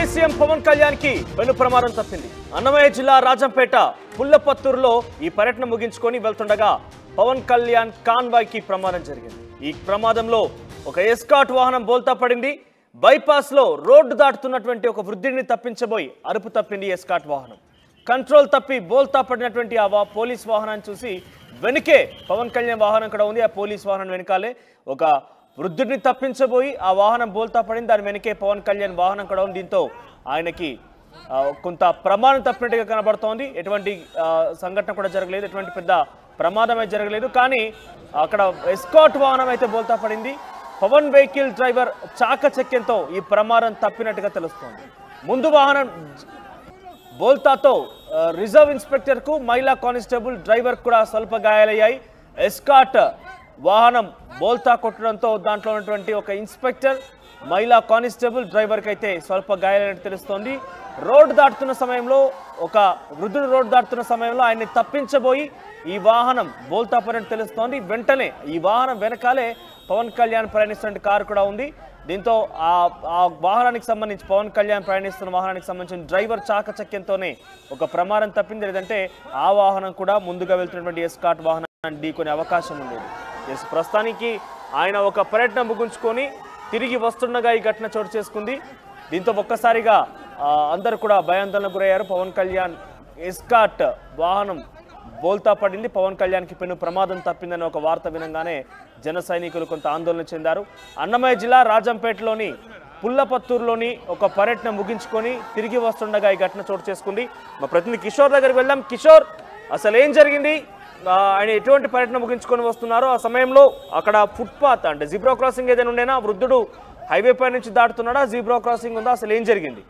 CM Pawan Kalyan కి పెను ప్రమాదం తప్పింది అన్నమయ్య జిల్లా రాజంపేట పుల్లపత్తూరులో ఈ పర్యటన ముగించుకొని వెళ్తుండగా పవన్ కళ్యాణ్ కాన్వాయ్ కి ప్రమాదం జరిగింది ఈ ప్రమాదంలో ఒక ఎస్కాట్ వాహనం బోల్తా పడింది బైపాస్ లో రోడ్డు దాటుతున్నటువంటి ఒక వృద్ధుడిని తప్పించబోయి అరుపు తప్పింది ఎస్కాట్ వాహనం కంట్రోల్ తప్పి బోల్తా పడినటువంటి ఆ వా- పోలీస్ వాహనాన్ని చూసి వెనుకే పవన్ కళ్యాణ్ వాహనం కూడా ఉంది ఆ పోలీస్ వాహనం వెనకాలే ఒక వృద్ధుడిని తప్పించబోయి ఆ వాహనం బోల్తా పడింది దాని వెనకే పవన్ కళ్యాణ్ వాహనం కూడా ఉంది దీంతో ఆయనకి ఆ, కొంత ప్రమాదం తప్పినట్టుగా కనబడుతోంది ఎటువంటి ఆ, సంఘటన కూడా జరగలేదు ఎటువంటి పెద్ద ప్రమాదం అయితే జరగలేదు కానీ అక్కడ ఎస్కాట్ వాహనం అయితే బోల్తా పడింది పవన్ వెహికల్ డ్రైవర్ చాకచక్యంతో ఈ ప్రమాదం తప్పినట్టుగా తెలుస్తోంది ముందు వాహనం బోల్తాతో ఆ, రిజర్వ్ ఇన్స్పెక్టర్ కు మహిళా కానిస్టేబుల్ డ్రైవర్ కూడా స్వల్ప గాయాలయ్యాయి ఎస్కాట్ వాహనం బోల్తా కొట్టడంతో దాంట్లో ఉన్నటువంటి ఒక ఇన్స్పెక్టర్ మహిళా కానిస్టేబుల్ డ్రైవర్కి అయితే స్వల్ప గాయాలైనట్టు తెలుస్తోంది రోడ్డు దాటుతున్న సమయంలో ఒక వృద్ధుడు రోడ్డు దాటుతున్న సమయంలో ఆయన్ని తప్పించబోయి ఈ వాహనం బోల్తా పడినట్టు తెలుస్తోంది వెంటనే ఈ వాహనం వెనకాలే పవన్ కళ్యాణ్ ప్రయాణిస్తున్న కారు కూడా ఉంది దీంతో ఆ ఆ వాహనానికి సంబంధించి పవన్ కళ్యాణ్ ప్రయాణిస్తున్న వాహనానికి సంబంధించిన డ్రైవర్ చాకచక్యంతోనే ఒక ప్రమాదం తప్పింది లేదంటే ఆ వాహనం కూడా ముందుగా వెళ్తున్నటువంటి ఎస్కాట్ వాహనాన్ని ఢీకొనే అవకాశం ఉండేది ఎస్ ప్రస్తుతానికి ఆయన ఒక పర్యటన ముగించుకొని తిరిగి వస్తుండగా ఈ ఘటన చోటు చేసుకుంది దీంతో ఒక్కసారిగా ఆ, అందరూ కూడా భయాందోళనకు గురయ్యారు పవన్ కళ్యాణ్ ఎస్కాట్ వాహనం బోల్తా పడింది పవన్ కళ్యాణ్కి పెను ప్రమాదం తప్పిందనే ఒక వార్త వినంగానే జన సైనికులు కొంత ఆందోళన చెందారు అన్నమయ్య జిల్లా రాజంపేటలోని పుల్లపత్తూరులోని ఒక పర్యటన ముగించుకొని తిరిగి వస్తుండగా ఈ ఘటన చోటు చేసుకుంది మా ప్రతినిధి కిషోర్ దగ్గరికి వెళ్దాం కిషోర్ అసలు ఏం జరిగింది ఆ, ఆయన ఎటువంటి పర్యటన ముగించుకొని వస్తున్నారో ఆ సమయంలో అక్కడ ఫుట్పాత్ అంటే జీబ్రా క్రాసింగ్ ఏదైనా ఉండేనా వృద్ధుడు హైవే పై నుంచి దాటుతున్నాడా జీబ్రా క్రాసింగ్ ఉందా అసలు ఏం జరిగింది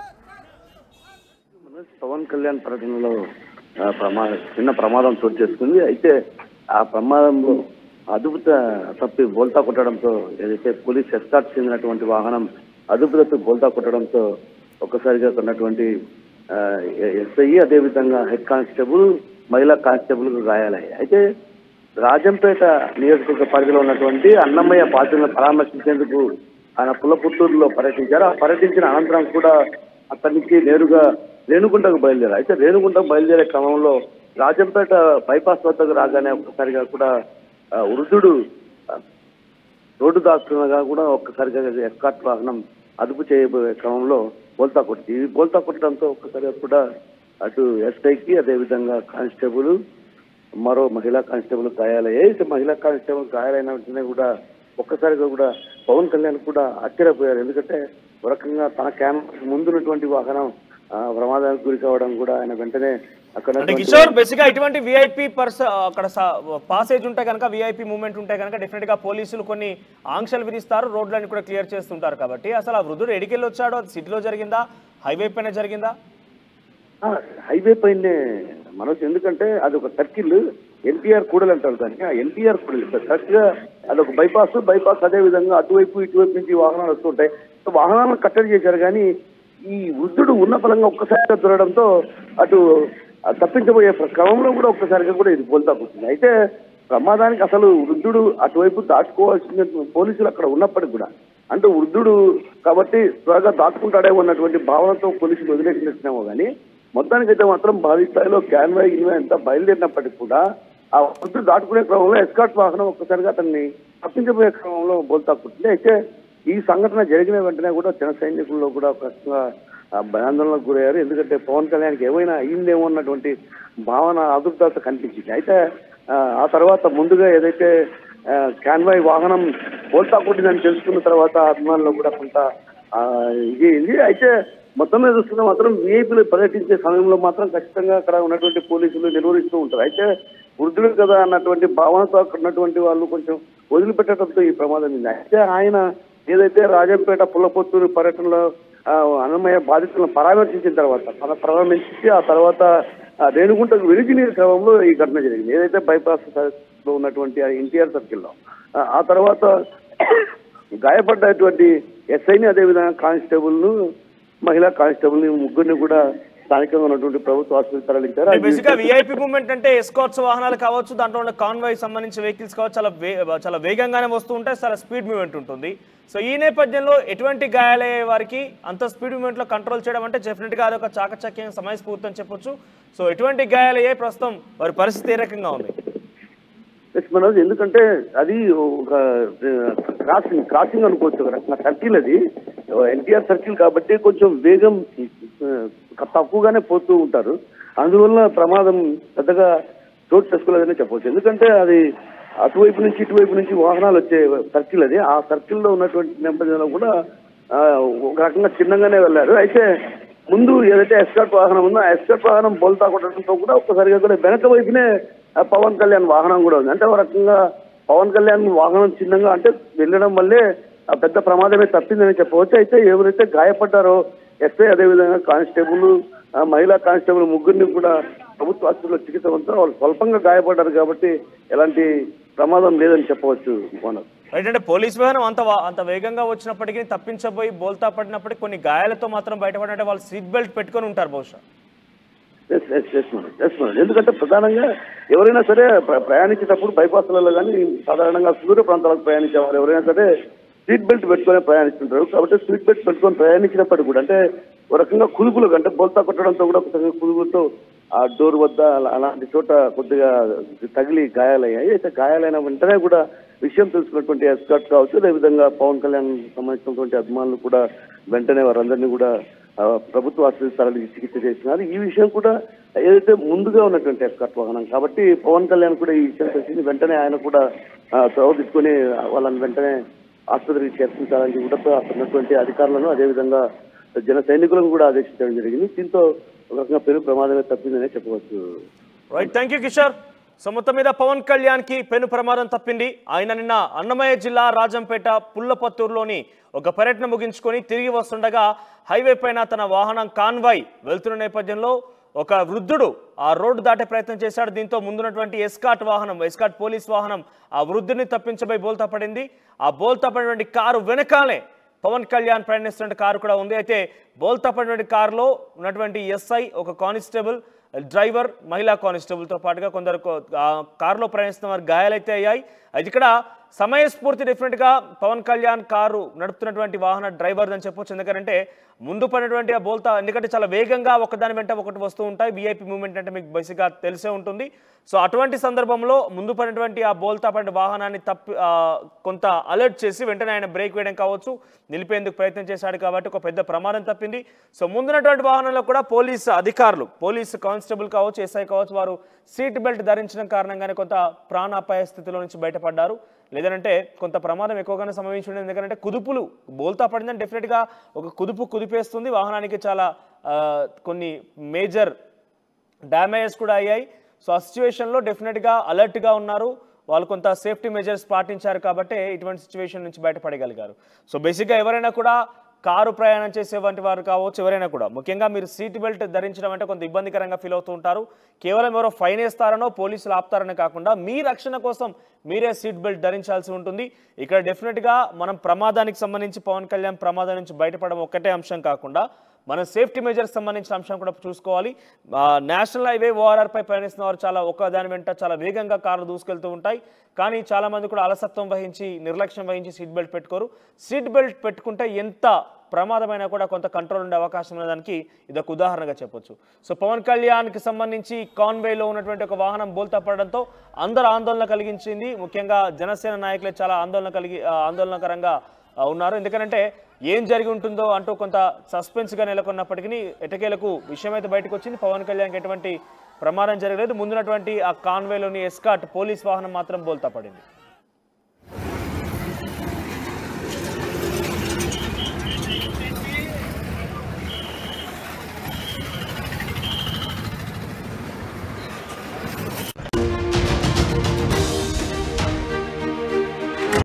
మనోజ్ పవన్ కళ్యాణ్ పర్యటనలో ఆ, ప్రమా చిన్న ప్రమాదం చోటు చేసుకుంది అయితే ఆ ప్రమాదంలో అదుపు త- తప్పి బోల్తా కొట్టడంతో ఏదైతే పోలీస్ ఎస్కాట్ చెందినటువంటి వాహనం అదుపు తప్పి బోల్తా కొట్టడంతో ఒక్కసారిగా ఉన్నటువంటి ఆ, ఎ- ఎస్ఐ అదేవిధంగా హెడ్ కానిస్టేబుల్ మహిళా కానిస్టేబుల్ గాయాలయ్యాయి అయితే రాజంపేట నియోజకవర్గ పరిధిలో ఉన్నటువంటి అన్నమయ్య బాధ్యులను పరామర్శించేందుకు ఆయన పుల్లపుత్తూరులో పర్యటించారు ఆ పర్యటించిన అనంతరం కూడా అక్కడి నుంచి నేరుగా రేణుగుంటకు బయలుదేరారు అయితే రేణుగుంటకు బయలుదేరే క్రమంలో రాజంపేట బైపాస్ వద్దకు రాగానే ఒక్కసారిగా కూడా ఆ, వృద్ధుడు ఆ, రోడ్డు దాటుతుండగా కూడా ఒక్కసారిగా ఎస్కాట్ వాహనం అదుపు చేయబోయే క్రమంలో బోల్తా కొట్టి ఈ బోల్తా కొట్టడంతో ఒక్కసారిగా కూడా అటు ఎస్ఐకి అదేవిధంగా కానిస్టేబుల్ మరో మహిళా కానిస్టేబుల్ గాయాలయ్యాయి అయితే మహిళా కానిస్టేబుల్ గాయాలైన వెంటనే కూడా ఒక్కసారిగా కూడా పవన్ కళ్యాణ్ కూడా ఆశ్చర్యపోయారు ఎందుకంటే ఒక రకంగా తన క్యామెరా ముందున్నటువంటి వాహనం ఆ, ప్రమాదానికి గురి కావడం కూడా ఆయన వెంటనే అక్కడ అంటే ఉన్నటువంటి- కిషోర్ బేసిక్ గా ఇటువంటి విఐపి పర్స అక్కడ పాసేజ్ ఉంటే కనుక విఐపి మూవ్మెంట్ ఉంటే కనుక డెఫినెట్ గా పోలీసులు కొన్ని ఆంక్షలు విధిస్తారు రోడ్లన్నీ కూడా క్లియర్ చేస్తుంటారు కాబట్టి అసలు ఆ వృద్ధుడు ఎడికెళ్ళి వచ్చాడో అది సిటీలో జరిగిందా హైవే పైన జరిగిందా ఆ, హైవే పైనే మనోజ్ ఎందుకంటే అది ఒక సర్కిల్ ఎన్టీఆర్ కూడలు అంటారు దాన్ని ఆ ఎన్టీఆర్ కూడలు కరెక్ట్ గా అది ఒక బైపాస్ బైపాస్ అదే విధంగా అటువైపు ఇటువైపు నుంచి వాహనాలు వస్తుంటాయి సో వాహనాలను కట్టడి చేశారు కానీ ఈ వృద్ధుడు ఉన్న ఫలంగా ఒక్కసారిగా దొరకడంతో అటు ఆ తప్పించబోయే క్రమంలో కూడా ఒక్కసారిగా కూడా ఇది బోల్తా పుట్టింది అయితే ప్రమాదానికి అసలు వృద్ధుడు అటువైపు దాచుకోవాల్సిన పోలీసులు అక్కడ ఉన్నప్పటికి కూడా అంటే వృద్ధుడు కాబట్టి త్వరగా దాచుకుంటాడేమో అన్నటువంటి భావనతో పోలీసులు వదిలేసినట్టునేమో కానీ మొత్తానికైతే మాత్రం భారీ స్థాయిలో క్యాన్వై ఇన్వై అంతా బయలుదేరినప్పటికీ కూడా ఆ వృద్ధుడు దాటుకునే క్రమంలో ఎస్కాట్ వాహనం ఒక్కసారిగా అతన్ని తప్పించబోయే క్రమంలో బోల్తా పుట్టింది అయితే ఈ సంఘటన జరిగిన వెంటనే కూడా జన సైనికుల్లో కూడా ఒక రకంగా ఆ భయాందోళనకు గురయ్యారు ఎందుకంటే పవన్ కళ్యాణ్కి ఏమైనా అయిందేమో అన్నటువంటి భావన ఆదుర్దాత కనిపించింది అయితే ఆ, ఆ తర్వాత ముందుగా ఏదైతే ఆ, కాన్వాయ్ వాహనం బోల్తా కొట్టిందని తెలుసుకున్న తర్వాత అభిమానులు కూడా కొంత ఆ, ఇది అయింది అయితే మొత్తం మీద చూస్తున్న మాత్రం విఐపీలు పర్యటించే సమయంలో మాత్రం ఖచ్చితంగా అక్కడ ఉన్నటువంటి పోలీసులు నిర్వహిస్తూ ఉంటారు అయితే వృద్ధులు కదా అన్నటువంటి భావనతో అక్కడ ఉన్నటువంటి వాళ్ళు కొంచెం వదిలిపెట్టడంతో ఈ ప్రమాదం ఉంది అయితే ఆయన ఏదైతే రాజంపేట పుల్లపొత్తూరు పర్యటనలో ఆ, అన్నమయ్య బాధితులను పరామర్శించిన తర్వాత పర- పరామర్శించి ఆ తర్వాత ఆ, రేణుగుంటకు వెలిగిన క్రమంలో ఈ ఘటన జరిగింది ఏదైతే బైపాస్ లో ఉన్నటువంటి ఆ ఎన్టీఆర్ సర్కిల్లో ఆ, ఆ తర్వాత గాయపడ్డటువంటి ఎస్ఐని అదేవిధంగా కానిస్టేబుల్ ను మహిళా కానిస్టేబుల్ ని ముగ్గురిని కూడా స్థానికంగా ఉన్నటువంటి ప్రభుత్వ ఆసుపత్రికి తరలించారు ఆ బేసిక్ గా విఐపి మూవ్మెంట్ అంటే ఎస్కాట్స్ వాహనాలు కావచ్చు దాంట్లో ఉన్న కాన్వాయ్ సంబంధించిన వెహికల్స్ కావచ్చు చాలా వే చాలా వేగంగానే వస్తూ ఉంటాయి చాలా స్పీడ్ మూవ్మెంట్ ఉంటుంది సో ఈ నేపథ్యంలో ఎటువంటి గాయాలయ్యే వారికి అంత స్పీడ్ మూవ్మెంట్ లో కంట్రోల్ చేయడం అంటే డెఫినెట్ గా అదొక చాకచక్యం సమయస్ఫూర్తి అని చెప్పొచ్చు సో ఎటువంటి గాయాలయ్యే ప్రస్తుతం వారి పరిస్థితి ఏ రకంగా ఉంది ఎస్ మనోజ్ ఎందుకంటే అది ఒక క్రాసింగ్ క్రాసింగ్ అనుకోవచ్చు ఒక రకంగా సర్కిల్ అది ఎన్టీఆర్ సర్కిల్ కాబట్టి కొంచెం వేగం ఆ, తక్కువగానే పోతూ ఉంటారు అందువల్ల ప్రమాదం పెద్దగా చోటు చేసుకోలేదనే చెప్పవచ్చు ఎందుకంటే అది అటువైపు నుంచి ఇటువైపు నుంచి వాహనాలు వచ్చే సర్కిల్ అది ఆ సర్కిల్లో ఉన్నటువంటి నేపథ్యంలో కూడా ఆ, ఒక రకంగా చిన్నగానే వెళ్ళారు అయితే ముందు ఏదైతే ఎస్కాట్ వాహనం ఉందో ఆ ఎస్కాట్ వాహనం బోల్తా కొట్టడంతో కూడా ఒక్కసారిగా కూడా వెనక వైపునే ఆ పవన్ కళ్యాణ్ వాహనం కూడా ఉంది అంటే ఒక రకంగా పవన్ కళ్యాణ్ వాహనం చిన్నగా అంటే వెళ్ళడం వల్లే ఆ పెద్ద ప్రమాదమే తప్పిందని చెప్పవచ్చు అయితే ఎవరైతే గాయపడ్డారో ఎస్ఐ అదేవిధంగా కానిస్టేబుల్ ఆ మహిళా కానిస్టేబుల్ ముగ్గురిని కూడా ప్రభుత్వ ఆసుపత్రిలో చికిత్స పొందుతారు వాళ్ళు స్వల్పంగా గాయపడ్డారు కాబట్టి ఎలాంటి ప్రమాదం లేదని చెప్పవచ్చు మనోజ్ రైట్ అంటే పోలీస్ వాహనం అంత వా- అంత వేగంగా వచ్చినప్పటికీ తప్పించబోయి బోల్తా పడినప్పటికీ కొన్ని గాయాలతో మాత్రం బయటపడినట్టే వాళ్ళు సీట్ బెల్ట్ పెట్టుకొని ఉంటారు బహుశా yes yes yes madam yes madam ఎందుకంటే ప్రధానంగా ఎవరైనా సరే ప్ర- ప్రయాణించేటప్పుడు బైపాస్లలో కానీ సాధారణంగా సూర్య ప్రాంతాలకు ప్రయాణించే వారు ఎవరైనా సరే సీట్ బెల్ట్ పెట్టుకొని ప్రయాణిస్తుంటారు కాబట్టి సీట్ బెల్ట్ పెట్టుకొని ప్రయాణించినప్పటికీ కూడా అంటే ఒక రకంగా కుదుపులు అంటే బోల్తా కొట్టడంతో కూడా ఒక రకంగా కుదుపులతో ఆ డోర్ వద్ద అలా- అలాంటి చోట కొద్దిగా తగిలి గాయాలయ్యాయి అయితే గాయాలైన వెంటనే కూడా విషయం తెలుసుకున్నటువంటి ఎస్కాట్ కావచ్చు అదేవిధంగా పవన్ కళ్యాణ్ సంబంధించినటువంటి అభిమానులు కూడా వెంటనే వారందరినీ కూడా ఆ, ప్రభుత్వ ఆసుపత్రి తరలించి చికిత్స చేసినారు ఈ విషయం కూడా ఏదైతే ముందుగా ఉన్నటువంటి ఎస్కాట్ వాహనం కాబట్టి పవన్ కళ్యాణ్ కూడా ఈ విషయం తెలిసింది వెంటనే ఆయన కూడా ఆ, చొరవ తీసుకొని వాళ్ళని వెంటనే ఆసుపత్రికి చేర్పించాలని కూడా అక్కడ ఉన్నటువంటి అధికారులను అదేవిధంగా జన సైనికులను కూడా ఆదేశించడం జరిగింది దీంతో ఒక రకంగా పెను ప్రమాదమే తప్పిందనే చెప్పవచ్చు right thank you Kishore so మొత్తం మీద పవన్ కళ్యాణ్ కి పెను ప్రమాదం తప్పింది ఆయన నిన్న అన్నమయ్య జిల్లా రాజంపేట పుల్లపత్తూరులోని ఒక పర్యటన ముగించుకొని తిరిగి వస్తుండగా హైవే పైన తన వాహనం కాన్వాయ్ వెళ్తున్న నేపథ్యంలో ఒక వృద్ధుడు ఆ రోడ్డు దాటే ప్రయత్నం చేశాడు దీంతో ముందున్నటువంటి ఎస్కాట్ వాహనం ఎస్కాట్ పోలీస్ వాహనం ఆ వృద్ధుడిని తప్పించబోయి బోల్తా పడింది ఆ బోల్తా పడినటువంటి కారు వెనకాలే పవన్ కళ్యాణ్ ప్రయాణిస్తున్న కారు కూడా ఉంది అయితే బోల్తా పడినటువంటి కారులో ఉన్నటువంటి ఎస్ఐ ఒక కానిస్టేబుల్ డ్రైవర్ మహిళా కానిస్టేబుల్తో పాటుగా కొందరు కో- ఆ కారులో ప్రయాణిస్తున్న వారు గాయాలైతే అయ్యాయి అది ఇక్కడ సమయస్ఫూర్తి డెఫినెట్గా పవన్ కళ్యాణ్ కారు నడుపుతున్నటువంటి వాహన డ్రైవర్ అని చెప్పొచ్చు ఎందుకంటే ముందు పడినటువంటి ఆ బోల్తా ఎందుకంటే చాలా వేగంగా ఒకదాని వెంట ఒకటి వస్తూ ఉంటాయి విఐపి మూవ్మెంట్ అంటే మీకు బేసిక్గా తెలిసే ఉంటుంది సో అటువంటి సందర్భంలో ముందు పడినటువంటి ఆ బోల్తా పడిన వాహనాన్ని తప్పి ఆ, కొంత అలర్ట్ చేసి వెంటనే ఆయన బ్రేక్ వేయడం కావచ్చు నిలిపేందుకు ప్రయత్నం చేశాడు కాబట్టి ఒక పెద్ద ప్రమాదం తప్పింది సో ముందున్నటువంటి వాహనంలో కూడా పోలీసు అధికారులు పోలీసు కానిస్టేబుల్ కావచ్చు ఎస్ఐ కావచ్చు వారు సీట్ బెల్ట్ ధరించడం కారణంగానే కొంత ప్రాణాపాయ స్థితిలో నుంచి బయటపడ్డారు లేదంటే కొంత ప్రమాదం ఎక్కువగానే సంభవించి ఉండేది ఎందుకంటే కుదుపులు బోల్తా పడిందని డెఫినెట్గా ఒక కుదుపు కుదిపేస్తుంది వాహనానికి చాలా ఆ, కొన్ని మేజర్ డ్యామేజెస్ కూడా అయ్యాయి సో ఆ సిచ్యువేషన్లో డెఫినెట్గా అలర్ట్గా ఉన్నారు వాళ్ళు కొంత సేఫ్టీ మెజర్స్ పాటించారు కాబట్టి ఇటువంటి సిచ్యువేషన్ నుంచి బయటపడగలిగారు సో బేసిక్గా ఎవరైనా కూడా కారు ప్రయాణం చేసేవంటి వారు కావచ్చు ఎవరైనా కూడా ముఖ్యంగా మీరు సీట్ బెల్ట్ ధరించడం అంటే కొంత ఇబ్బందికరంగా ఫీల్ అవుతూ ఉంటారు కేవలం ఎవరో ఫైన్ వేస్తారనో పోలీసులు ఆపుతారని కాకుండా మీ రక్షణ కోసం మీరే సీట్ బెల్ట్ ధరించాల్సి ఉంటుంది ఇక్కడ డెఫినెట్గా మనం ప్రమాదానికి సంబంధించి పవన్ కళ్యాణ్ ప్రమాదం నుంచి బయటపడడం ఒక్కటే అంశం కాకుండా మన సేఫ్టీ మెజర్స్ సంబంధించిన అంశం కూడా చూసుకోవాలి ఆ, నేషనల్ హైవే ఓఆర్ఆర్ పై ప్రయాణిస్తున్న వారు చాలా ఒక దాని వెంట చాలా వేగంగా కార్లు దూసుకెళ్తూ ఉంటాయి కానీ చాలా మంది కూడా అలసత్వం వహించి నిర్లక్ష్యం వహించి సీట్ బెల్ట్ పెట్టుకోరు సీట్ బెల్ట్ పెట్టుకుంటే ఎంత ప్రమాదమైనా కూడా కొంత కంట్రోల్ ఉండే అవకాశం ఉన్నదానికి ఇది ఒక ఉదాహరణగా చెప్పొచ్చు సో పవన్ కళ్యాణ్కి సంబంధించి కాన్వేలో ఉన్నటువంటి ఒక వాహనం బోల్తా పడడంతో అందరు ఆందోళన కలిగించింది ముఖ్యంగా జనసేన నాయకులే చాలా ఆందోళన కలిగి ఆ, ఆందోళనకరంగా ఆ, ఉన్నారు ఎందుకంటే ఏం జరిగి ఉంటుందో అంటూ కొంత సస్పెన్స్గా నెలకొన్నప్పటికీ ఎటకేలకు విషయం అయితే బయటకు వచ్చింది పవన్ కళ్యాణ్కి ఎటువంటి ప్రమాదం జరగలేదు ముందున్నటువంటి ఆ కాన్వేలోని ఎస్కాట్ పోలీస్ వాహనం మాత్రం బోల్తా పడింది